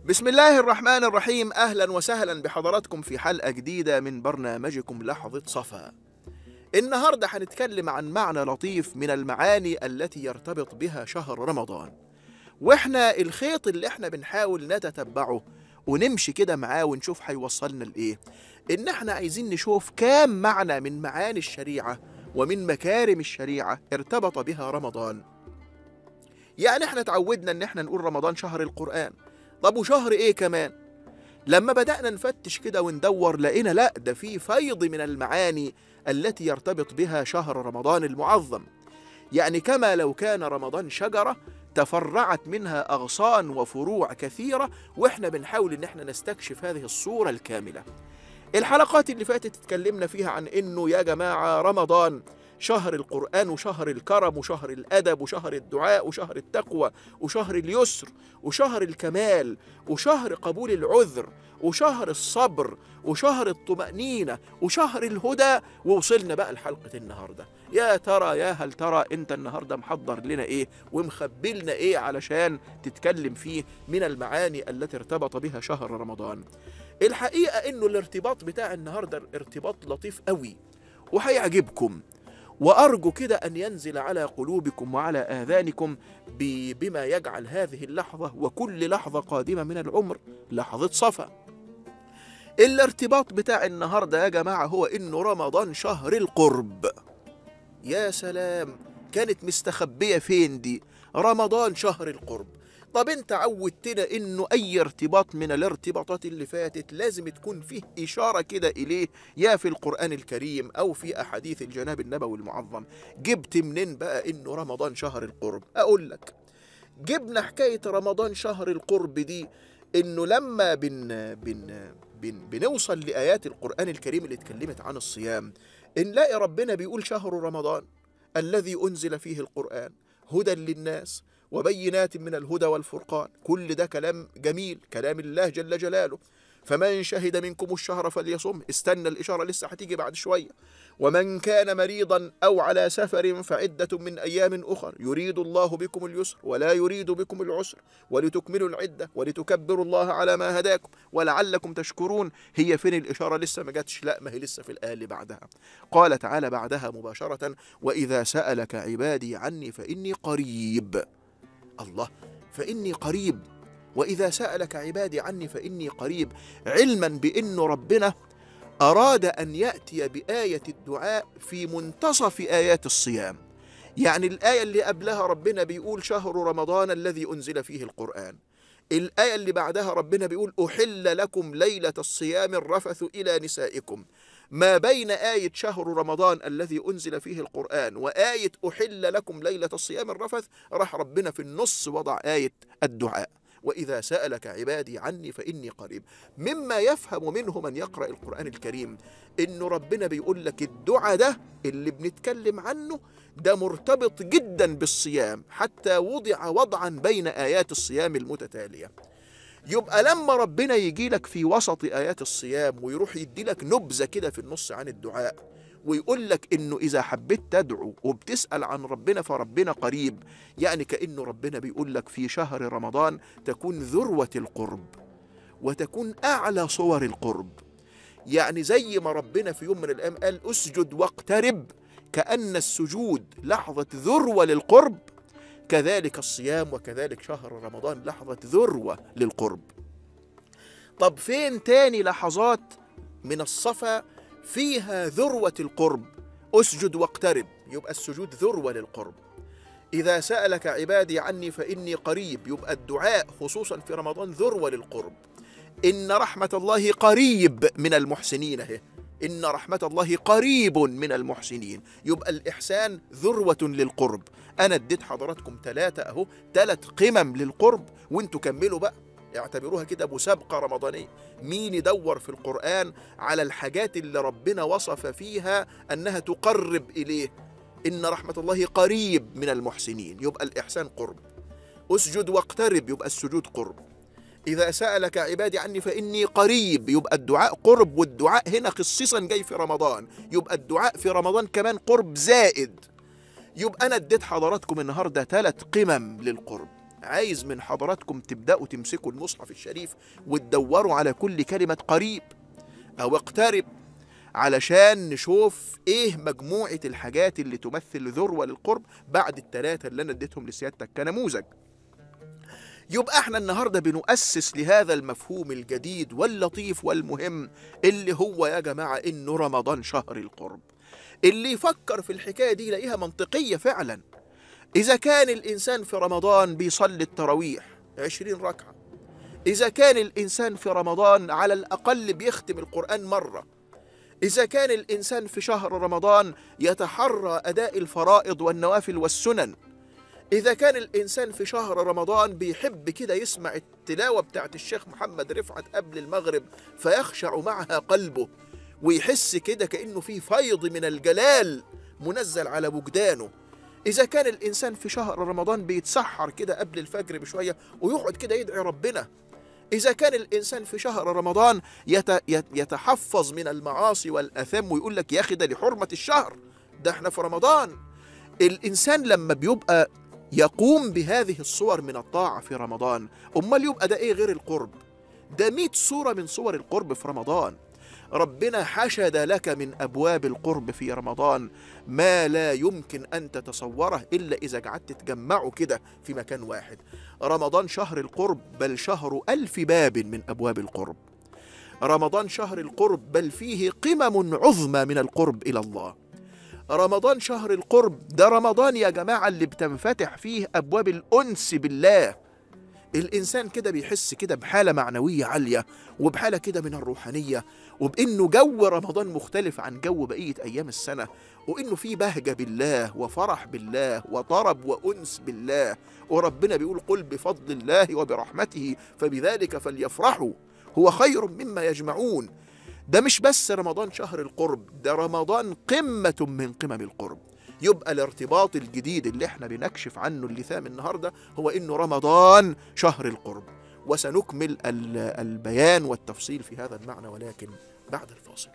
بسم الله الرحمن الرحيم اهلا وسهلا بحضراتكم في حلقه جديده من برنامجكم لحظه صفا النهارده هنتكلم عن معنى لطيف من المعاني التي يرتبط بها شهر رمضان واحنا الخيط اللي احنا بنحاول نتتبعه ونمشي كده معاه ونشوف هيوصلنا لايه ان احنا عايزين نشوف كام معنى من معاني الشريعه ومن مكارم الشريعه ارتبط بها رمضان يعني احنا اتعودنا ان احنا نقول رمضان شهر القرآن طب وشهر ايه كمان لما بدأنا نفتش كده وندور لقينا لا ده في فيض من المعاني التي يرتبط بها شهر رمضان المعظم يعني كما لو كان رمضان شجرة تفرعت منها أغصان وفروع كثيرة وإحنا بنحاول إن إحنا نستكشف هذه الصورة الكاملة الحلقات اللي فاتت اتكلمنا فيها عن إنه يا جماعة رمضان شهر القرآن وشهر الكرم وشهر الأدب وشهر الدعاء وشهر التقوى وشهر اليسر وشهر الكمال وشهر قبول العذر وشهر الصبر وشهر الطمأنينة وشهر الهدى ووصلنا بقى لحلقة النهاردة يا ترى يا هل ترى انت النهاردة محضر لنا ايه ومخبلنا ايه علشان تتكلم فيه من المعاني التي ارتبط بها شهر رمضان الحقيقة انه الارتباط بتاع النهاردة ارتباط لطيف قوي وهيعجبكم وأرجو كده أن ينزل على قلوبكم وعلى آذانكم ب- بما يجعل هذه اللحظة وكل لحظة قادمة من العمر لحظة صفا الارتباط بتاع النهاردة يا جماعة هو إنه رمضان شهر القرب يا سلام كانت مستخبية فين دي رمضان شهر القرب طب انت عودتنا انه اي ارتباط من الارتباطات اللي فاتت لازم تكون فيه اشاره كده اليه يا في القران الكريم او في احاديث الجناب النبوي المعظم جبت منين بقى انه رمضان شهر القرب اقول لك جبنا حكايه رمضان شهر القرب دي انه لما بن بن بن بنوصل لايات القران الكريم اللي اتكلمت عن الصيام نلاقي ربنا بيقول شهر رمضان الذي انزل فيه القران هدى للناس وبينات من الهدى والفرقان كل ده كلام جميل كلام الله جل جلاله فمن شهد منكم الشهر فليصم استنى الإشارة لسه هتيجي بعد شوية ومن كان مريضا أو على سفر فعدة من أيام أخر يريد الله بكم اليسر ولا يريد بكم العسر ولتكملوا العدة ولتكبروا الله على ما هداكم ولعلكم تشكرون هي فين الإشارة لسه ما جاتش لا ما هي لسه في الآية اللي بعدها قال تعالى بعدها مباشرة وإذا سألك عبادي عني فإني قريب الله فإني قريب وإذا سألك عبادي عني فإني قريب علما بأن ربنا أراد أن يأتي بآية الدعاء في منتصف آيات الصيام يعني الآية اللي قبلها ربنا بيقول شهر رمضان الذي أنزل فيه القرآن الآية اللي بعدها ربنا بيقول أحل لكم ليلة الصيام الرفث إلى نسائكم ما بين آية شهر رمضان الذي أنزل فيه القرآن وآية أحل لكم ليلة الصيام الرفث راح ربنا في النص وضع آية الدعاء وإذا سألك عبادي عني فإني قريب مما يفهم منه من يقرأ القرآن الكريم إنه ربنا بيقول لك الدعاء ده اللي بنتكلم عنه ده مرتبط جدا بالصيام حتى وضع وضعا بين آيات الصيام المتتالية يبقى لما ربنا يجي لك في وسط آيات الصيام ويروح يدي لك نبذة كده في النص عن الدعاء ويقول لك إنه إذا حبيت تدعو وبتسأل عن ربنا فربنا قريب يعني كأنه ربنا بيقول لك في شهر رمضان تكون ذروة القرب وتكون أعلى صور القرب يعني زي ما ربنا في يوم من الأيام قال أسجد واقترب كأن السجود لحظة ذروة للقرب كذلك الصيام وكذلك شهر رمضان لحظة ذروة للقرب طب فين تاني لحظات من الصفا فيها ذروة القرب أسجد واقترب يبقى السجود ذروة للقرب إذا سألك عبادي عني فإني قريب يبقى الدعاء خصوصا في رمضان ذروة للقرب إن رحمة الله قريب من المحسنين اهي إن رحمة الله قريب من المحسنين يبقى الإحسان ذروة للقرب أنا اديت حضراتكم ثلاثة أهو ثلاث قمم للقرب وانتوا كملوا بقى اعتبروها كده مسابقة رمضانية مين يدور في القرآن على الحاجات اللي ربنا وصف فيها أنها تقرب إليه إن رحمة الله قريب من المحسنين يبقى الإحسان قرب أسجد واقترب يبقى السجود قرب إذا سألك عبادي عني فإني قريب يبقى الدعاء قرب والدعاء هنا خصيصا جاي في رمضان يبقى الدعاء في رمضان كمان قرب زائد يبقى أنا اديت حضراتكم النهاردة ثلاث قمم للقرب عايز من حضراتكم تبدأوا تمسكوا المصحف الشريف وتدوروا على كل كلمة قريب أو اقترب علشان نشوف ايه مجموعة الحاجات اللي تمثل ذروة للقرب بعد الثلاثة اللي انا اديتهم لسيادتك كنموذج يبقى احنا النهاردة بنؤسس لهذا المفهوم الجديد واللطيف والمهم اللي هو يا جماعة انه رمضان شهر القرب اللي يفكر في الحكاية دي يلاقيها منطقية فعلا إذا كان الإنسان في رمضان بيصلي التراويح عشرين ركعة إذا كان الإنسان في رمضان على الأقل بيختم القرآن مرة إذا كان الإنسان في شهر رمضان يتحرى أداء الفرائض والنوافل والسنن إذا كان الإنسان في شهر رمضان بيحب كده يسمع التلاوة بتاعت الشيخ محمد رفعت قبل المغرب فيخشع معها قلبه ويحس كده كأنه في فيض من الجلال منزل على وجدانه إذا كان الإنسان في شهر رمضان بيتسحر كده قبل الفجر بشوية ويقعد كده يدعي ربنا إذا كان الإنسان في شهر رمضان يت... يتحفظ من المعاصي والأثام ويقول لك يا أخي ده لحرمة الشهر ده احنا في رمضان الإنسان لما بيبقى يقوم بهذه الصور من الطاعة في رمضان أمال يبقى ده إيه غير القرب ده مئة صورة من صور القرب في رمضان ربنا حشد لك من أبواب القرب في رمضان ما لا يمكن أن تتصوره إلا إذا قعدت تجمعه كده في مكان واحد رمضان شهر القرب بل شهر ألف باب من أبواب القرب رمضان شهر القرب بل فيه قمم عظمى من القرب إلى الله رمضان شهر القرب ده رمضان يا جماعة اللي بتنفتح فيه أبواب الأنس بالله الإنسان كده بيحس كده بحالة معنوية عالية وبحالة كده من الروحانية وبإنه جو رمضان مختلف عن جو بقية أيام السنة وإنه في بهجة بالله وفرح بالله وطرب وأنس بالله وربنا بيقول قل بفضل الله وبرحمته فبذلك فليفرحوا هو خير مما يجمعون ده مش بس رمضان شهر القرب ده رمضان قمة من قمم القرب يبقى الارتباط الجديد اللي احنا بنكشف عنه اللثام النهارده هو انه رمضان شهر القرب وسنكمل البيان والتفصيل في هذا المعنى ولكن بعد الفاصل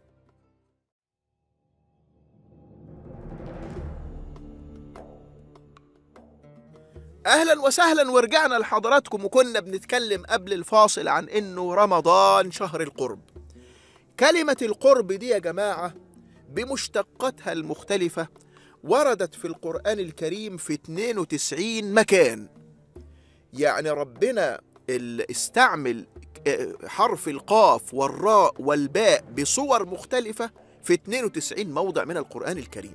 اهلا وسهلا ورجعنا لحضراتكم وكنا بنتكلم قبل الفاصل عن انه رمضان شهر القرب كلمة القرب دي يا جماعة بمشتقاتها المختلفة وردت في القرآن الكريم في 92 مكان يعني ربنا استعمل حرف القاف والراء والباء بصور مختلفة في 92 موضع من القرآن الكريم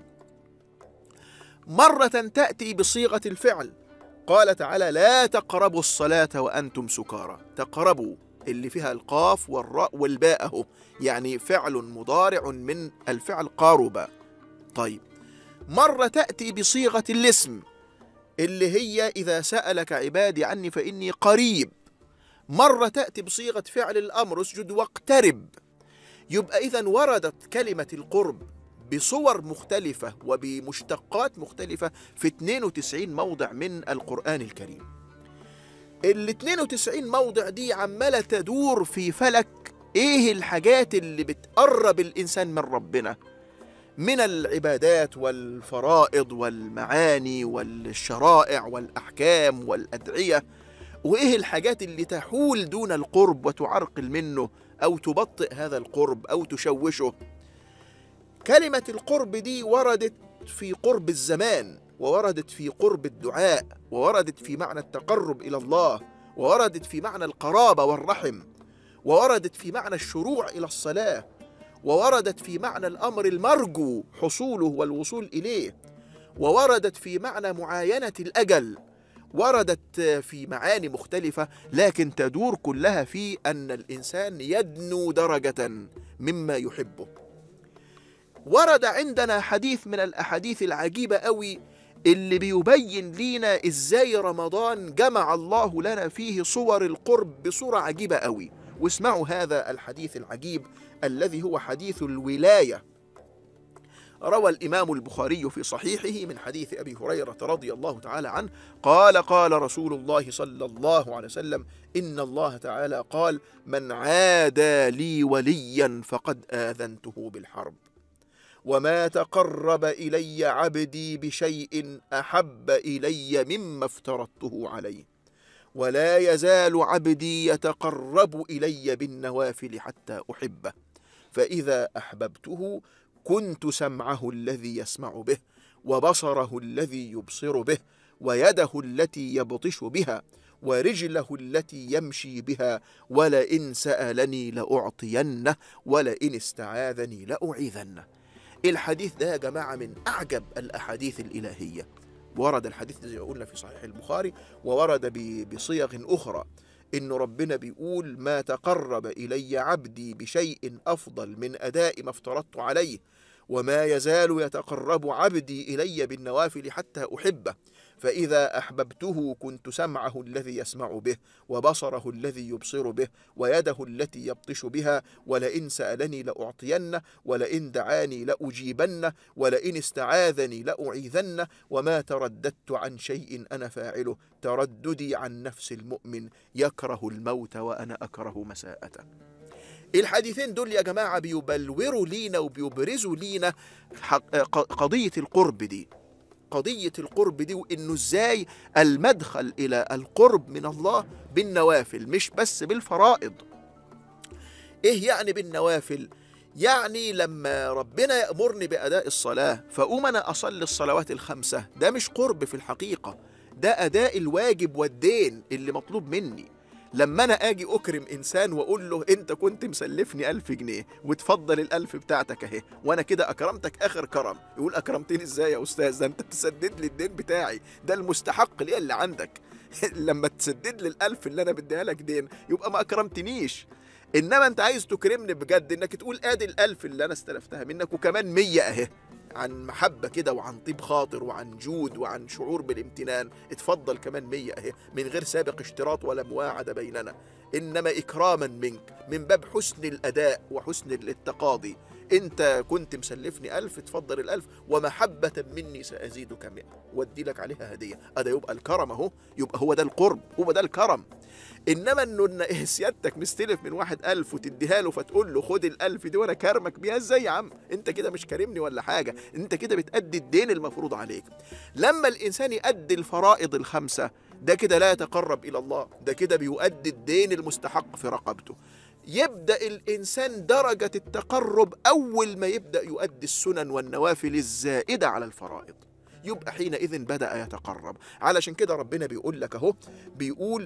مرة تأتي بصيغة الفعل قال تعالى لا تقربوا الصلاة وأنتم سكارى تقربوا اللي فيها القاف والراء والباء اهو يعني فعل مضارع من الفعل قارب طيب مرة تأتي بصيغة الاسم اللي هي إذا سألك عبادي عني فإني قريب مرة تأتي بصيغة فعل الأمر اسجد واقترب يبقى إذا وردت كلمة القرب بصور مختلفة وبمشتقات مختلفة في 92 موضع من القرآن الكريم ال 92 موضع دي عمالة تدور في فلك ايه الحاجات اللي بتقرب الانسان من ربنا من العبادات والفرائض والمعاني والشرائع والاحكام والادعيه وايه الحاجات اللي تحول دون القرب وتعرقل منه او تبطئ هذا القرب او تشوشه كلمه القرب دي وردت في قرب الزمان ووردت في قرب الدعاء ووردت في معنى التقرب الى الله ووردت في معنى القرابه والرحم ووردت في معنى الشروع الى الصلاه ووردت في معنى الامر المرجو حصوله والوصول اليه ووردت في معنى معاينه الاجل وردت في معاني مختلفه لكن تدور كلها في ان الانسان يدنو درجه مما يحبه ورد عندنا حديث من الاحاديث العجيبه قوي اللي بيبين لينا ازاي رمضان جمع الله لنا فيه صور القرب بصوره عجيبه قوي واسمعوا هذا الحديث العجيب الذي هو حديث الولايه روى الامام البخاري في صحيحه من حديث ابي هريره رضي الله تعالى عنه قال قال رسول الله صلى الله عليه وسلم ان الله تعالى قال من عادى لي وليا فقد اذنته بالحرب وما تقرب الي عبدي بشيء احب الي مما افترضته عليه ولا يزال عبدي يتقرب الي بالنوافل حتى احبه فاذا احببته كنت سمعه الذي يسمع به وبصره الذي يبصر به ويده التي يبطش بها ورجله التي يمشي بها ولئن سالني لاعطينه ولئن استعاذني لاعيذنه الحديث ده يا جماعه من اعجب الاحاديث الالهيه ورد الحديث زي ما قلنا في صحيح البخاري وورد ب- بصيغ اخرى ان ربنا بيقول ما تقرب الي عبدي بشيء افضل من اداء ما افترضت عليه وما يزال يتقرب عبدي الي بالنوافل حتى احبه فاذا احببته كنت سمعه الذي يسمع به وبصره الذي يبصر به ويده التي يبطش بها ولئن سالني لاعطينه ولئن دعاني لاجيبنه ولئن استعاذني لاعيذنه وما ترددت عن شيء انا فاعله ترددي عن نفس المؤمن يكره الموت وانا اكره مساءته الحديثين دول يا جماعه بيبلوروا لينا وبيبرزوا لينا حق- ق- قضيه القرب دي قضية القرب دي وإنه إزاي المدخل إلى القرب من الله بالنوافل مش بس بالفرائض إيه يعني بالنوافل؟ يعني لما ربنا يأمرني بأداء الصلاة فأقوم أنا أصلي الصلوات الخمسة ده مش قرب في الحقيقة ده أداء الواجب والدين اللي مطلوب مني لما أنا أجي أكرم إنسان وأقول له أنت كنت مسلفني ألف جنيه وتفضل الألف بتاعتك أهي وأنا كده أكرمتك آخر كرم يقول أكرمتني إزاي يا أستاذ ده أنت تسدد لي الدين بتاعي ده المستحق ليه اللي عندك لما تسدد لي الألف اللي أنا بديها لك دين يبقى ما أكرمتنيش انما انت عايز تكرمني بجد انك تقول ادي الالف اللي انا استلفتها منك وكمان مية اهي عن محبة كده وعن طيب خاطر وعن جود وعن شعور بالامتنان اتفضل كمان مية اهي من غير سابق اشتراط ولا مواعدة بيننا انما اكراما منك من باب حسن الاداء وحسن التقاضي انت كنت مسلفني ألف اتفضل الألف ومحبة مني سأزيدك مئة وادي لك عليها هدية هذا يبقى الكرم اهو يبقى هو ده القرب هو ده الكرم انما انه ان إيه سيادتك مستلف من واحد ألف وتديها له فتقول له خد الألف دي وانا كرمك بيها ازاي يا عم انت كده مش كارمني ولا حاجة انت كده بتأدي الدين المفروض عليك لما الانسان يأدي الفرائض الخمسة ده كده لا يتقرب الى الله ده كده بيؤدي الدين المستحق في رقبته يبدأ الإنسان درجة التقرب أول ما يبدأ يؤدي السنن والنوافل الزائدة على الفرائض يبقى حينئذ بدأ يتقرب علشان كده ربنا بيقول لك أهو بيقول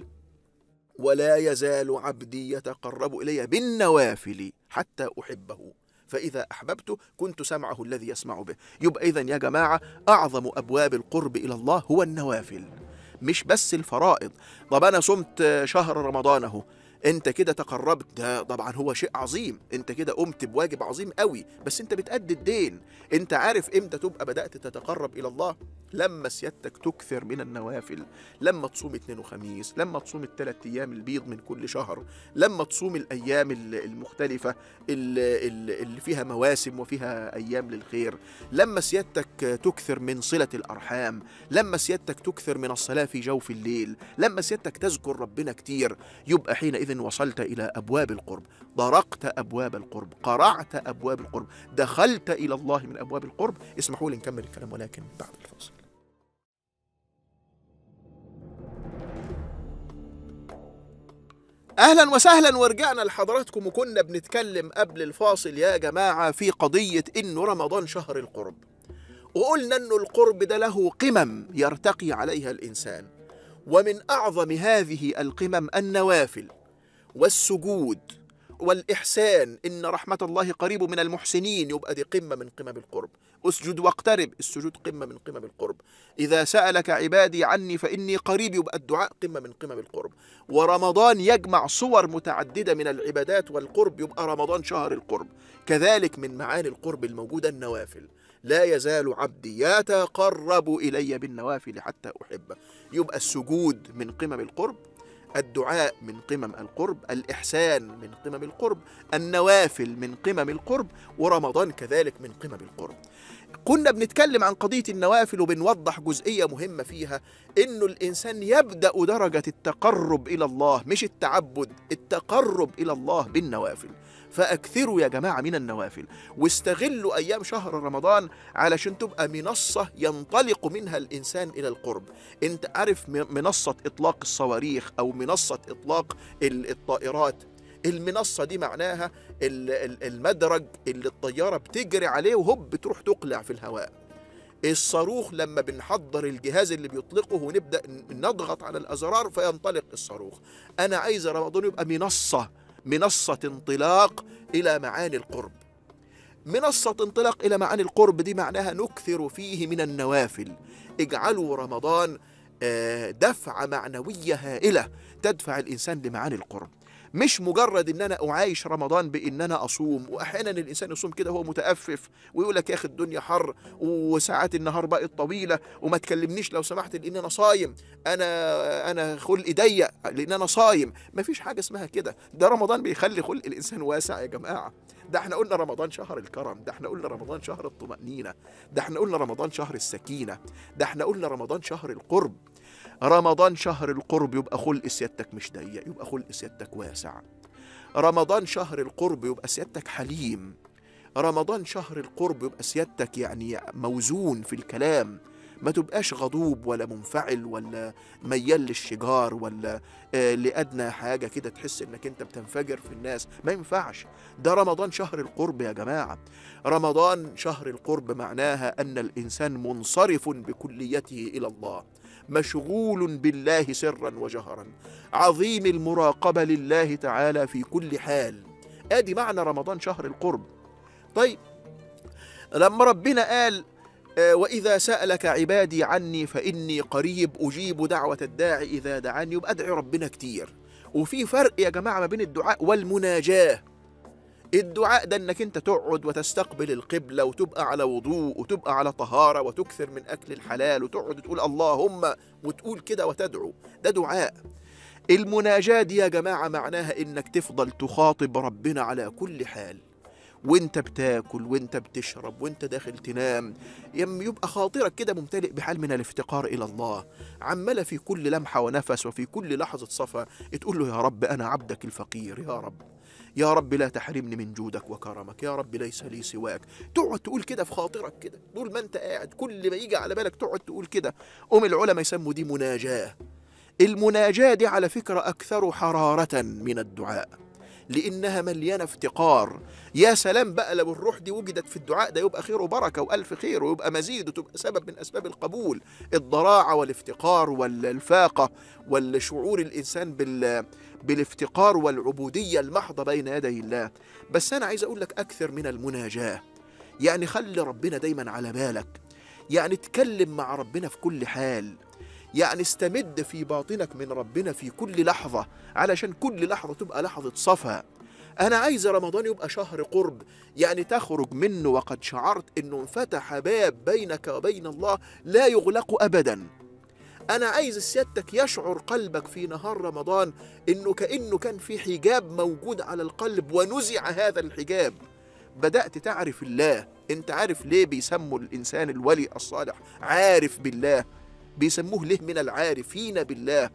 ولا يزال عبدي يتقرب إلي بالنوافل حتى أحبه فإذا أحببته كنت سمعه الذي يسمع به يبقى إذا يا جماعة أعظم أبواب القرب إلى الله هو النوافل مش بس الفرائض طب أنا صمت شهر رمضان أهو انت كده تقربت ده طبعا هو شيء عظيم انت كده قمت بواجب عظيم قوي بس انت بتأدي الدين انت عارف امتى تبقى بدأت تتقرب الى الله لما سيادتك تكثر من النوافل لما تصوم اثنين وخميس لما تصوم الثلاث ايام البيض من كل شهر لما تصوم الايام ال- المختلفة ال- ال- اللي فيها مواسم وفيها ايام للخير لما سيادتك تكثر من صلة الارحام لما سيادتك تكثر من الصلاة في جوف الليل لما سيادتك تذكر ربنا كتير يبقى حينئذ وصلت إلى أبواب القرب ضرقت أبواب القرب قرعت أبواب القرب دخلت إلى الله من أبواب القرب اسمحوا لي نكمل الكلام ولكن بعد الفاصل اهلا وسهلا ورجعنا لحضراتكم وكنا بنتكلم قبل الفاصل يا جماعه في قضيه انه رمضان شهر القرب وقلنا انه القرب ده له قمم يرتقي عليها الانسان ومن اعظم هذه القمم النوافل والسجود والإحسان إن رحمة الله قريب من المحسنين يبقى دي قمة من قمم القرب اسجد واقترب السجود قمة من قمم القرب إذا سألك عبادي عني فإني قريب يبقى الدعاء قمة من قمم القرب ورمضان يجمع صور متعددة من العبادات والقرب يبقى رمضان شهر القرب كذلك من معاني القرب الموجودة النوافل لا يزال عبدي يتقرب إلي بالنوافل حتى أحبه يبقى السجود من قمم القرب الدعاء من قمم القرب الإحسان من قمم القرب النوافل من قمم القرب ورمضان كذلك من قمم القرب كنا بنتكلم عن قضية النوافل وبنوضح جزئية مهمة فيها إنه الإنسان يبدأ درجة التقرب إلى الله مش التعبد التقرب إلى الله بالنوافل فأكثروا يا جماعة من النوافل واستغلوا أيام شهر رمضان علشان تبقى منصة ينطلق منها الإنسان إلى القرب أنت عارف م- منصة إطلاق الصواريخ أو منصة إطلاق ال- الطائرات المنصة دي معناها ال- ال- المدرج اللي الطيارة بتجري عليه وهوب بتروح تقلع في الهواء الصاروخ لما بنحضر الجهاز اللي بيطلقه ونبدأ ن- نضغط على الأزرار فينطلق الصاروخ أنا عايز رمضان يبقى منصة منصة انطلاق إلى معاني القرب منصة انطلاق إلى معاني القرب دي معناها نكثر فيه من النوافل اجعلوا رمضان آه، دفعة معنوية هائلة تدفع الإنسان لمعاني القرب مش مجرد ان انا اعايش رمضان بان انا اصوم واحيانا الانسان يصوم كده هو متأفف ويقول لك يا اخي الدنيا حر وساعات النهار بقت طويله وما تكلمنيش لو سمحت لان انا صايم انا انا خلقي ضيق لان انا صايم مفيش حاجه اسمها كده ده رمضان بيخلي خلق الانسان واسع يا جماعه ده احنا قلنا رمضان شهر الكرم ده احنا قلنا رمضان شهر الطمأنينة ده احنا قلنا رمضان شهر السكينة ده احنا قلنا رمضان شهر القرب رمضان شهر القرب يبقى خلق سيادتك مش ضيق يبقى خلق سيادتك واسع رمضان شهر القرب يبقى سيادتك حليم رمضان شهر القرب يبقى سيادتك يعني موزون في الكلام ما تبقاش غضوب ولا منفعل ولا ميال للشجار ولا آه لأدنى حاجة كده تحس انك انت بتنفجر في الناس ما ينفعش ده رمضان شهر القرب يا جماعة رمضان شهر القرب معناها أن الإنسان منصرف بكليته إلى الله مشغول بالله سرا وجهرا عظيم المراقبة لله تعالى في كل حال ادي معنى رمضان شهر القرب طيب لما ربنا قال آه، وإذا سألك عبادي عني فإني قريب أجيب دعوة الداعي إذا دعاني يبقى أدعي ربنا كتير وفي فرق يا جماعة ما بين الدعاء والمناجاة الدعاء ده انك انت تقعد وتستقبل القبلة وتبقى على وضوء وتبقى على طهارة وتكثر من أكل الحلال وتقعد تقول اللهم وتقول كده وتدعو ده دعاء المناجاة دي يا جماعة معناها انك تفضل تخاطب ربنا على كل حال وانت بتاكل وانت بتشرب وانت داخل تنام يم يبقى خاطرك كده ممتلئ بحال من الافتقار الى الله عماله في كل لمحه ونفس وفي كل لحظه صفا تقول له يا رب انا عبدك الفقير يا رب يا رب لا تحرمني من جودك وكرمك يا رب ليس لي سواك تقعد تقول كده في خاطرك كده طول ما انت قاعد كل ما يجي على بالك تقعد تقول كده قوم العلماء يسموا دي مناجاه المناجاه دي على فكره اكثر حراره من الدعاء لانها مليانه افتقار يا سلام بقى لو الروح دي وجدت في الدعاء ده يبقى خير وبركه والف خير ويبقى مزيد وتبقى سبب من اسباب القبول الضراعه والافتقار والفاقه والشعور الانسان بال بالافتقار والعبوديه المحضه بين يدي الله بس انا عايز اقول لك اكثر من المناجاه يعني خلي ربنا دايما على بالك يعني اتكلم مع ربنا في كل حال يعني استمد في باطنك من ربنا في كل لحظة علشان كل لحظة تبقى لحظة صفا أنا عايز رمضان يبقى شهر قرب يعني تخرج منه وقد شعرت أنه انفتح باب بينك وبين الله لا يغلق أبدا أنا عايز سيادتك يشعر قلبك في نهار رمضان أنه كأنه كان في حجاب موجود على القلب ونزع هذا الحجاب بدأت تعرف الله أنت عارف ليه بيسموا الإنسان الولي الصالح عارف بالله بيسموه له من العارفين بالله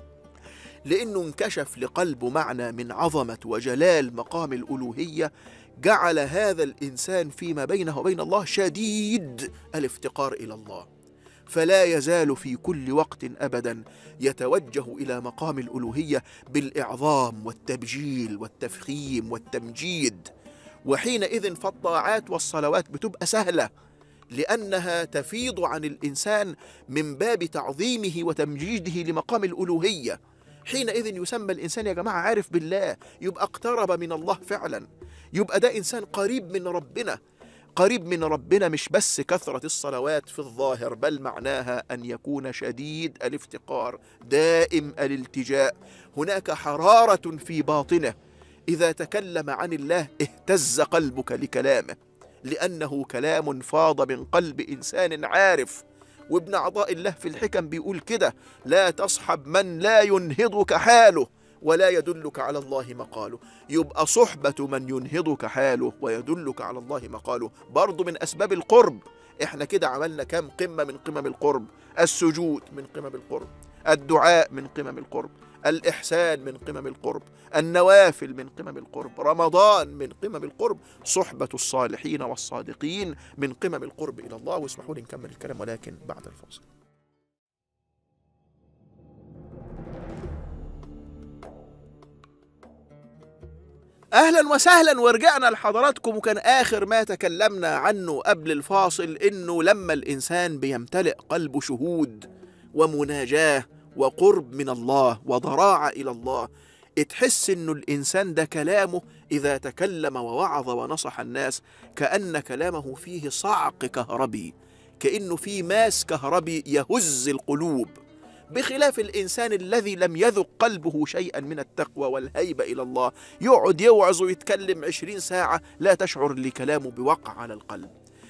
لأنه انكشف لقلبه معنى من عظمة وجلال مقام الألوهية جعل هذا الإنسان فيما بينه وبين الله شديد الافتقار إلى الله فلا يزال في كل وقت أبدا يتوجه إلى مقام الألوهية بالإعظام والتبجيل والتفخيم والتمجيد وحينئذ فالطاعات والصلوات بتبقى سهله لأنها تفيض عن الإنسان من باب تعظيمه وتمجيده لمقام الألوهية حينئذ يسمى الإنسان يا جماعة عارف بالله يبقى اقترب من الله فعلا يبقى ده إنسان قريب من ربنا قريب من ربنا مش بس كثرة الصلوات في الظاهر بل معناها أن يكون شديد الافتقار دائم الالتجاء هناك حرارة في باطنه إذا تكلم عن الله اهتز قلبك لكلامه لأنه كلام فاض من قلب إنسان عارف وابن عطاء الله في الحكم بيقول كده لا تصحب من لا ينهضك حاله ولا يدلك على الله مقاله يبقى صحبة من ينهضك حاله ويدلك على الله مقاله برضو من أسباب القرب احنا كده عملنا كام قمة من قمم القرب السجود من قمم القرب الدعاء من قمم القرب الإحسان من قمم القرب النوافل من قمم القرب رمضان من قمم القرب صحبة الصالحين والصادقين من قمم القرب إلى الله واسمحوا لي نكمل الكلام ولكن بعد الفاصل اهلا وسهلا ورجعنا لحضراتكم وكان اخر ما تكلمنا عنه قبل الفاصل انه لما الانسان بيمتلئ قلبه شهود ومناجاه وقرب من الله وضراعه الى الله تحس انه الانسان ده كلامه اذا تكلم ووعظ ونصح الناس كان كلامه فيه صعق كهربي كانه في ماس كهربي يهز القلوب بخلاف الإنسان الذي لم يذق قلبه شيئا من التقوى والهيبة إلى الله يقعد يوعظ ويتكلم عشرين ساعة لا تشعر لكلامه بوقع على القلب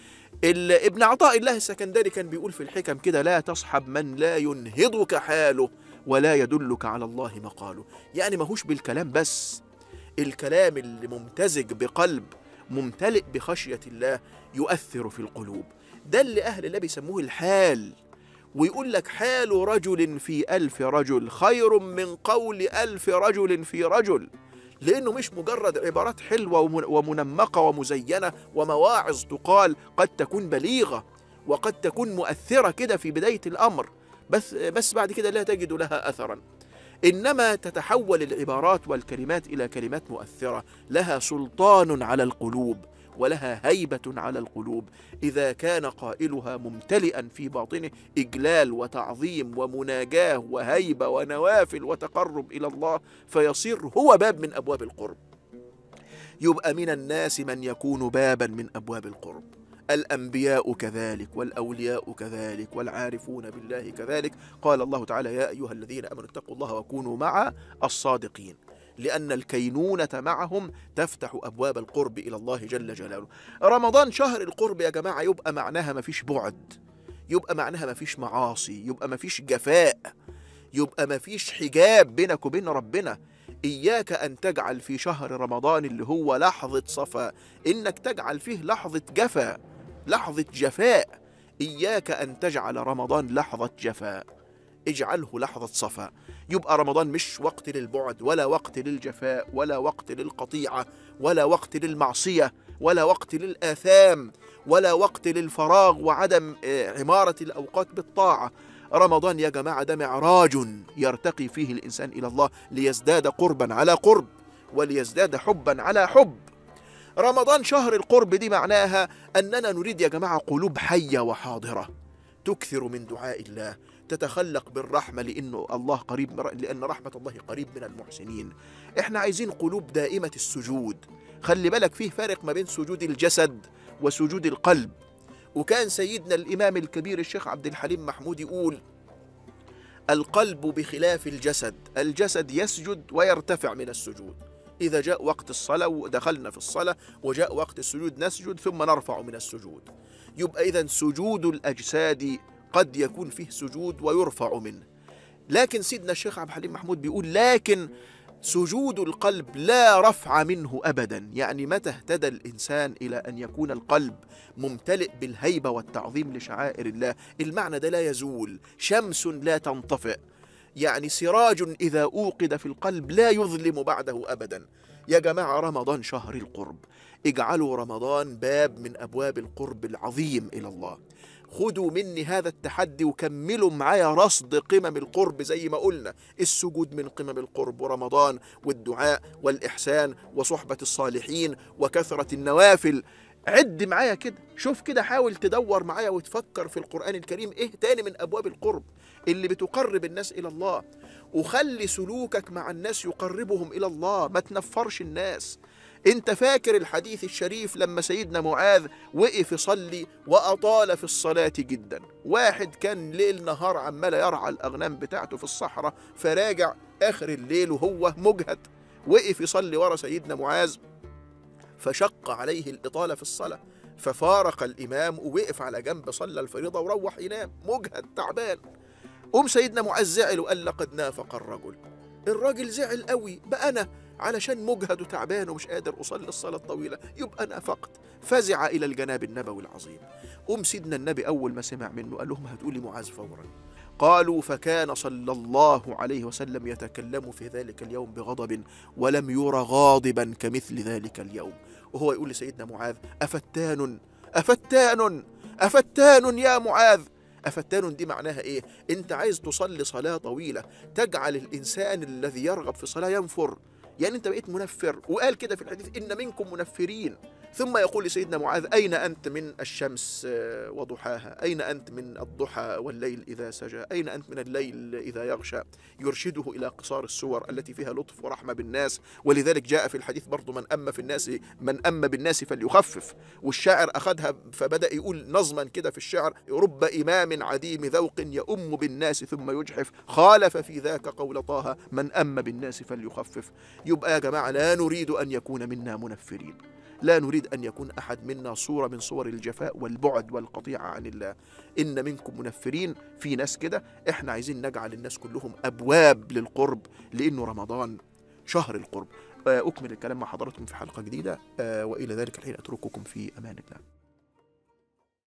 ابن عطاء الله السكندري كان بيقول في الحكم كده لا تصحب من لا ينهضك حاله ولا يدلك على الله مقاله يعني ماهوش بالكلام بس الكلام اللي ممتزج بقلب ممتلئ بخشية الله يؤثر في القلوب ده اللي أهل الله بيسموه الحال ويقول لك حال رجل في ألف رجل خير من قول ألف رجل في رجل لأنه مش مجرد عبارات حلوة ومنمقة ومزينة ومواعظ تقال قد تكون بليغة وقد تكون مؤثرة كده في بداية الأمر بس, بس بعد كده لا تجد لها أثرا إنما تتحول العبارات والكلمات إلى كلمات مؤثرة لها سلطان على القلوب ولها هيبة على القلوب إذا كان قائلها ممتلئا في باطنه إجلال وتعظيم ومناجاة وهيبة ونوافل وتقرب إلى الله فيصير هو باب من أبواب القرب يبقى من الناس من يكون بابا من أبواب القرب الأنبياء كذلك والأولياء كذلك والعارفون بالله كذلك قال الله تعالى يا أيها الذين أمنوا اتقوا الله وكونوا مع الصادقين لأن الكينونة معهم تفتح أبواب القرب إلى الله جل جلاله رمضان شهر القرب يا جماعة يبقى معناها مفيش بعد يبقى معناها مفيش معاصي يبقى مفيش جفاء يبقى مفيش حجاب بينك وبين ربنا إياك أن تجعل في شهر رمضان اللي هو لحظة صفاء إنك تجعل فيه لحظة جفا لحظة جفاء إياك أن تجعل رمضان لحظة جفاء اجعله لحظة صفاء يبقى رمضان مش وقت للبعد ولا وقت للجفاء ولا وقت للقطيعة ولا وقت للمعصية ولا وقت للآثام ولا وقت للفراغ وعدم عمارة الأوقات بالطاعة رمضان يا جماعة ده معراج يرتقي فيه الإنسان إلى الله ليزداد قربا على قرب وليزداد حبا على حب رمضان شهر القرب دي معناها أننا نريد يا جماعة قلوب حية وحاضرة تكثر من دعاء الله تتخلق بالرحمة لأنه الله قريب لأن رحمة الله قريب من المحسنين إحنا عايزين قلوب دائمة السجود خلي بالك فيه فارق ما بين سجود الجسد وسجود القلب وكان سيدنا الإمام الكبير الشيخ عبد الحليم محمود يقول القلب بخلاف الجسد الجسد يسجد ويرتفع من السجود إذا جاء وقت الصلاة ودخلنا في الصلاة وجاء وقت السجود نسجد ثم نرفع من السجود يبقى إذا سجود الأجساد قد يكون فيه سجود ويرفع منه لكن سيدنا الشيخ عبد الحليم محمود بيقول لكن سجود القلب لا رفع منه ابدا يعني متى اهتدى الانسان الى ان يكون القلب ممتلئ بالهيبه والتعظيم لشعائر الله المعنى ده لا يزول شمس لا تنطفئ يعني سراج اذا اوقد في القلب لا يظلم بعده ابدا يا جماعه رمضان شهر القرب اجعلوا رمضان باب من ابواب القرب العظيم الى الله خدوا مني هذا التحدي وكملوا معايا رصد قمم القرب زي ما قلنا السجود من قمم القرب ورمضان والدعاء والإحسان وصحبة الصالحين وكثرة النوافل عد معايا كده شوف كده حاول تدور معايا وتفكر في القرآن الكريم ايه تاني من أبواب القرب اللي بتقرب الناس إلى الله وخلي سلوكك مع الناس يقربهم إلى الله ما تنفرش الناس انت فاكر الحديث الشريف لما سيدنا معاذ وقف يصلي واطال في الصلاه جدا واحد كان ليل نهار عمال يرعى الاغنام بتاعته في الصحراء فراجع اخر الليل وهو مجهد وقف يصلي ورا سيدنا معاذ فشق عليه الاطاله في الصلاه ففارق الامام ووقف على جنب صلى الفريضه وروح ينام مجهد تعبان قوم سيدنا معاذ زعل وقال لقد نافق الرجل الراجل زعل قوي بقى انا علشان مجهد وتعبان ومش قادر أصلي الصلاة الطويلة يبقى نافقت فزع إلى الجناب النبوي العظيم قوم سيدنا النبي أول ما سمع منه قال لهم هتقولي معاذ فورا قالوا فكان صلى الله عليه وسلم يتكلم في ذلك اليوم بغضب ولم ير غاضبا كمثل ذلك اليوم وهو يقول لسيدنا معاذ أفتان أفتان أفتان يا معاذ أفتان دي معناها إيه؟ أنت عايز تصلي صلاة طويلة تجعل الإنسان الذي يرغب في الصلاة ينفر يعني أنت بقيت منفر وقال كده في الحديث إن منكم منفرين ثم يقول لسيدنا معاذ أين أنت من الشمس آه، وضحاها أين أنت من الضحى والليل إذا سجى أين أنت من الليل إذا يغشى يرشده إلى قصار السور التي فيها لطف ورحمة بالناس ولذلك جاء في الحديث برضو من أما في الناس من أما بالناس فليخفف والشاعر أخذها فبدأ يقول نظما كده في الشعر رب إمام عديم ذوق يؤم بالناس ثم يجحف خالف في ذاك قول طه من أما بالناس فليخفف يبقى يا جماعة لا نريد أن يكون منا منفرين لا نريد أن يكون أحد منا صورة من صور الجفاء والبعد والقطيعة عن الله إن منكم منفرين في ناس كده إحنا عايزين نجعل الناس كلهم أبواب للقرب لأنه رمضان شهر القرب آه، أكمل الكلام مع حضراتكم في حلقة جديدة آه، وإلى ذلك الحين أترككم في أمان الله